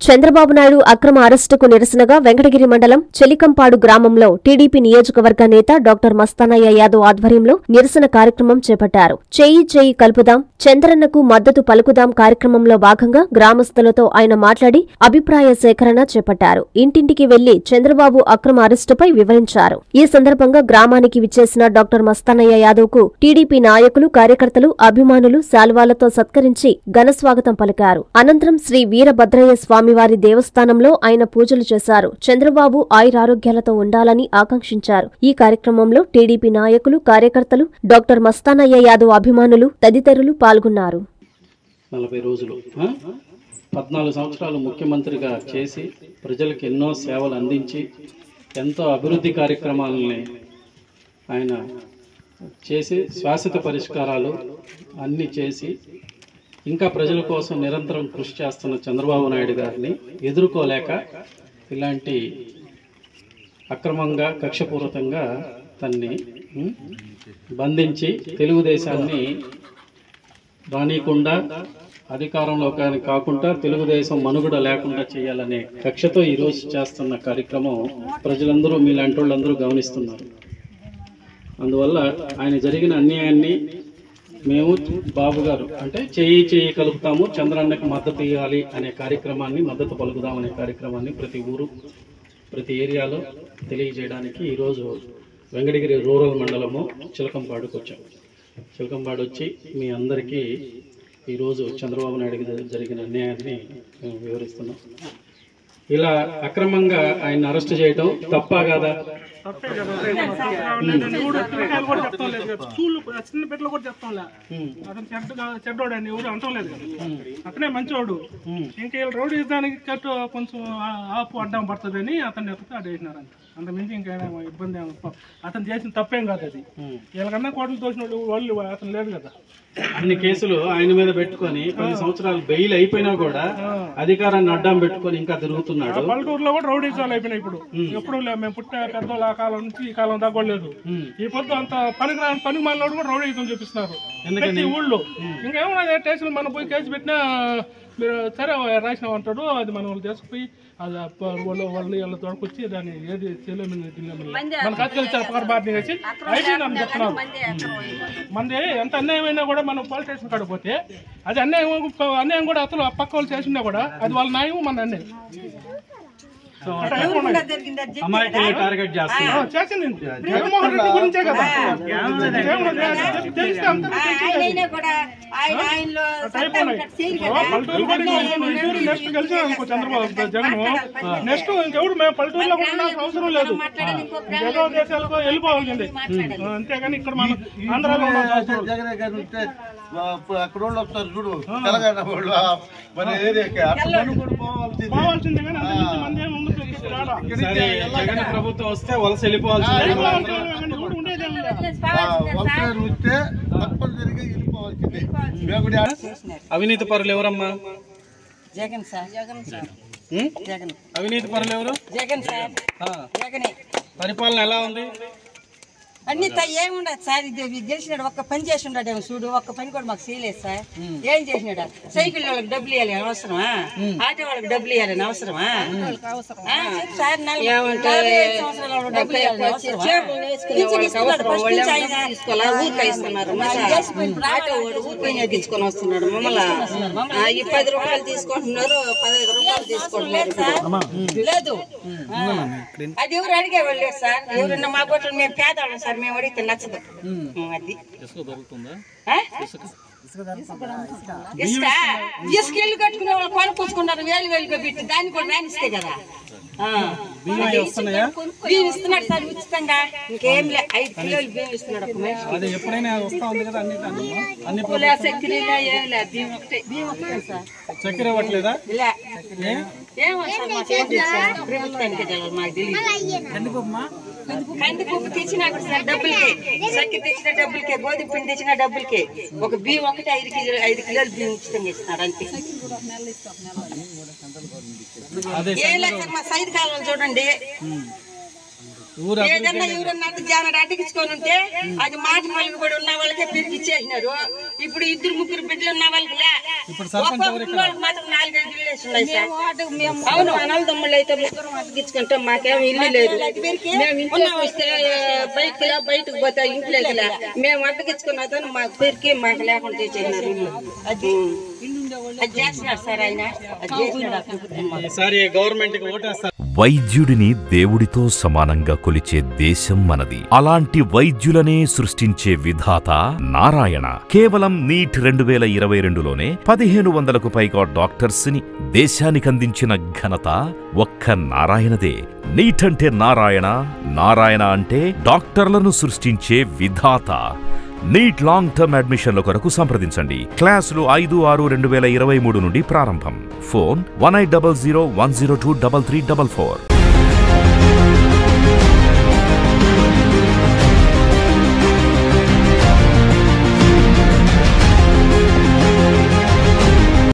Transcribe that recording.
చంద్రబాబు నాయుడు అక్రమ అరెస్టుకు నిరసనగా వెంకటగిరి మండలం చెలికంపాడు గ్రామంలో టీడీపీ నియోజకవర్గ నేత డాక్టర్ మస్తానయ్య యాదవ్ ఆధ్వర్యంలో నిరసన కార్యక్రమం చేపట్టారు చేయి చేయి కలుపుదాం చంద్రన్నకు మద్దతు పలుకుదాం కార్యక్రమంలో భాగంగా గ్రామస్తులతో ఆయన మాట్లాడి అభిప్రాయ సేకరణ చేపట్టారు ఇంటింటికి వెళ్లి చంద్రబాబు అక్రమ అరెస్టుపై వివరించారు ఈ సందర్భంగా గ్రామానికి విచ్చేసిన డాక్టర్ మస్తానయ్య యాదవ్ కు టీడీపీ నాయకులు కార్యకర్తలు అభిమానులు శాల్వాలతో సత్కరించి ఘనస్వాగతం పలికారు అనంతరం శ్రీ వీరభద్రయ్య స్వామివారి దేవస్థానంలో ఆయన పూజలు చేశారు చంద్రబాబు ఆయురారోగ్యాలతో ఉండాలని ఆకాంక్షించారు ఈ కార్యక్రమంలో టీడీపీ నాయకులు కార్యకర్తలు డాక్టర్ మస్తానయ్య యాదవ్ అభిమానులు తదితరులు పాల్గొన్నారు నలభై రోజులు ఆ? పద్నాలుగు సంవత్సరాలు ముఖ్యమంత్రిగా చేసి ప్రజలకు ఎన్నో సేవలు అందించి ఎంతో అభివృద్ధి కార్యక్రమాలని ఆయన చేసి శాశ్వత పరిష్కారాలు అన్నీ చేసి ఇంకా ప్రజల కోసం నిరంతరం కృషి చేస్తున్న చంద్రబాబు నాయుడు గారిని ఎదుర్కోలేక ఇలాంటి అక్రమంగా కక్షపూరితంగా తన్ని ఉం, బంధించి తెలుగుదేశాన్ని రానియకుండా అధికారంలో కానీ కాకుండా తెలుగుదేశం మనుగడ లేకుండా చేయాలనే కక్షతో ఈరోజు చేస్తున్న కార్యక్రమం ప్రజలందరూ మీలాంటి వాళ్ళందరూ గమనిస్తున్నారు అందువల్ల ఆయన జరిగిన అన్యాయాన్ని మేము బాబు గారు అంటే చేయి చేయి కలుపుతాము చంద్రన్నకి మద్దతు ఇవ్వాలి అనే కార్యక్రమాన్ని మద్దతు పలుకుదాం అనే కార్యక్రమాన్ని ప్రతి ఊరు ప్రతి ఏరియాలో తెలియజేయడానికి ఈరోజు వెంకటగిరి రూరల్ మండలము చిలకంపాడుకు వచ్చాం చిలకంపాడు వచ్చి మీ అందరికీ ఈరోజు చంద్రబాబు నాయుడుకి జ- జరిగిన అన్యాయాన్ని మేము వివరిస్తున్నాం ఇలా అక్రమంగా ఆయన అరెస్ట్ చేయడం తప్పా కాదా తప్పే కదా లేదండి, ఎవడు పిల్లకాయలు కూడా చెప్తాం లేదు కదా స్కూల్ చిన్న బిడ్డలు కూడా చెప్తాం లే అతను చెడ్డగా చెడ్డోడు అని ఎవరు అంటాం లేదు కదా అతనే మంచివాడు ఇంకా వీళ్ళు రౌడీ దానికి కట్టు కొంచెం ఆ- ఆపు అడ్డం పడుతుంది అని అతన్ని ఎత్తుతా అడేసినారంట అంత మించి ఇంకా ఏమో ఇబ్బంది ఏమో ప- అతను చేసిన తప్పేం కాదు అది వీళ్ళకన్నా కోటలు తోసిన వాళ్ళు వాళ్ళు అతను లేదు కదా అన్ని కేసులు ఆయన మీద పెట్టుకొని కొన్ని సంవత్సరాలు బెయిల్ అయిపోయినా కూడా అధికారాన్ని అడ్డం పెట్టుకొని ఇంకా తిరుగుతున్నాడు పల్లెటూరులో కూడా రౌడీ చాలు అయిపోయినాయి ఇప్పుడు ఎప్పుడు లే మేము పుట్టిన పెద్దోళ్ళ ఆ కాలం నుంచి ఈ కాలం దాకా కూడా లేదు ఈ పొద్దు అంత పనికి రాని పనికి మాలోడు కూడా రౌడీ యుద్ధం చూపిస్తున్నారు ప్రతి ఊళ్ళో ఇంకేమన్నా స్టేషన్ మనం పోయి కేసు పెట్టినా మీరు సరే రాసిన అంటాడు అది మనం వాళ్ళు తీసుకుపోయి అది ఆ ప- వాళ్ళు వాళ్ళు వీళ్ళు తోడుకొచ్చి దాన్ని ఏది చేయలేము మన కత్తికి పవర్ బార్ని వేసి అయిపోయిందని చెప్తున్నారు మంది ఎంత అన్యాయం అయినా కూడా మనం పోలీస్ స్టేషన్ కాడికి పోతే అది అన్యాయం అన్యాయం కూడా అసలు ఆ పక్క వాళ్ళు చేసినా కూడా అది వాళ్ళ న్యాయం మన అన్యాయం అట్లా ఎక్కువ ఉన్నాయి. అమాయకుల్ని టార్గెట్ చేస్తున్నారు ఆ, చేసింది జగన్మోహన్ రెడ్డి గురించే కదా ఏమన్నా తె- తెలిస్తే అందరూ ఆయన కూడా ఆయన ఆయనలో అయిపోయినాయి ఓ, పల్లెటూరు కూడా ఇంకో ఈసారి నెక్స్ట్ గెలిచిన అనుకో చంద్రబాబు జగన్ నెక్స్ట్ ఇంకెవడు మేము పల్లెటూరులో కూడా ఉండాల్సిన అవసరం లేదు జగన్ దేశాలకు వెళ్ళిపోవాల్సింది ఆ, అంతేగాని ఇక్కడ మనం ఆంధ్రాలో ఉండాల్సిన అవసరం లేదు. జగన్ గారు ఉంటే ఆ, అక్కడ వాళ్ళు వస్తారు చూడు తెలంగాణ వాళ్ళు ఆ, మన ఏరియాకి అట్లా మనం కూడా పోవాల్సింది పోవాల్సిందే కానీ అంత మించి మంది ఏమి ఉండదు ఇక్కడ రాడా. సరే జగన్ ప్రభుత్వం వస్తే వలస వెళ్ళిపోవాల్సిందే వెళ్ళిపోవాల్సిందే కానీ ఎవడు ఉండేదేం లేదు. వలస వస్తే తప్పనిసరిగా వెళ్ళిపోవాల్సిందే మేము కూడా అవినీతి పరులు ఎవరమ్మా జగన్ సార్ జగన్ సార్ ఉం? జగన్ అవినీతి పరులు ఎవరు జగన్ సార్ ఆ, జగనే పరిపాలన ఎలా ఉంది అన్ని త- ఏముండదు సార్ ఇది ఇది గెలిచినాడు ఒక్క పని చేసి ఉన్నాడేమో చూడు ఒక్క పని కూడా మాకు చేయలేదు సార్ ఏం చేసినాడు సైకిల్ వాళ్ళకి డబ్బులు ఇవ్వాలి అవసరమా ఆటో వాళ్ళకి డబ్బులు ఇవ్వాలని అవసరమా ఆ, సార్ నలభై- నలభై ఐదు సంవత్సరాల వాళ్ళకి డబ్బులు ఇవ్వాలని అవసరమా? పింఛన్ ఇస్తున్నాడు ఫస్ట్ నుంచి ఆయన. ఆటో వాడు ఊరిపోయిన తీసుకొని వస్తున్నాడు మమ్మల్ని ఆ, ఈ పది రూపాయలు తీసుకుంటున్నారు పదహైదు రూపాయలు తీసుకుంటున్నారు లేదు లేదు ఆ. అది ఎవరు అడిగేవాళ్ళు లేరు సార్ ఎవరన్నా మా బొట్టలు మేము పేదవాళ్ళం సార్ మేము అడిగితే నచ్చదు ఉం, అది ఆ? ఇసుక ఇసుక ఇల్లు కట్టుకునే వాళ్ళు కొనుక్కొచ్చుకున్నారు వేలు వేలుగా పెట్టి దాన్ని కూడా రానిస్తే కదా ఆ. వస్తున్నాయా బియ్యం ఇస్తున్నాడు సార్ ఉచితంగా ఇంకేం లే ఐదు కిలోలు బియ్యం ఇస్తున్నాడు ఒక మనిషి అది ఎప్పుడైనా వస్తా ఉంది కదా అన్ని అన్ని అన్ని పూల చక్కెర ఏం లే బియ్యం ఒకటే బియ్యం ఒకటే సార్ చక్కెర ఇవ్వట్లేదా లే ఏమో సార్ మాకు ఏం తెలుసు సార్? ప్రభుత్వానికి తెలియదు మాకు తెలియదు కందిపప్పు తెచ్చినా కూడా సార్ డబ్బులకే చక్కెర తెచ్చిన డబ్బులకే గోధుమ పిండి తెచ్చిన డబ్బులకే ఒక బియ్యం ఒకటి ఐదు కిలో ఐదు కిలోలు బియ్యం ఉచితంగా ఇస్తున్నారు అంతే అదే ఏం లేదు సార్ మా సైడ్ కాలంలో చూడండి ఏదన్నా ఎవరన్నా అడ్డు జానడు అడ్డగించుకొని ఉంటే అది మాట పలుకు కూడా ఉన్న వాళ్ళకే పిరికి ఇచ్చేసినారు ఇప్పుడు ఇద్దరు ముగ్గురు బిడ్డలు ఉన్న వాళ్ళకి లే ఒక్కొక్క వాళ్ళకి మాత్రం నాలుగైదు ఇల్లు వేసి ఉన్నాయి సార్ అవును అన్నదమ్ముళ్ళు అయితే ముగ్గురు అతికించుకుంటాం మాకేం ఇల్లు లేదు మేము ఇంట్లో వస్తే బయట బయటకు పోతే ఇంట్లోకి లే. మేము అడ్డగించుకున్న అతను మాకు పేరుకి మాకు లేకుండా చేసేసినారు ఇల్లు అది అది చేసినాడు సార్ ఆయన అది చేసినాడు ఈసారి గవర్నమెంట్ కి ఓటేస్తారు వైద్యుడిని దేవుడితో సమానంగా కొలిచే దేశం మనది అలాంటి వైద్యులనే సృష్టించే విధాత నారాయణ కేవలం నీట్ రెండు వేల ఇరవై రెండులోనే పదిహేను వందలకు పైగా డాక్టర్స్ ని దేశానికందించిన ఘనత ఒక్క నారాయణదే నీట్ అంటే నారాయణ నారాయణ అంటే డాక్టర్లను సృష్టించే విధాత నీట్ లాంగ్ టర్మ్ అడ్మిషన్ల కొరకు సంప్రదించండి క్లాసులు ఐదు ఆరు రెండు వేల ఇరవై మూడు నుండి ప్రారంభం phone one eight double zero one zero two double three double four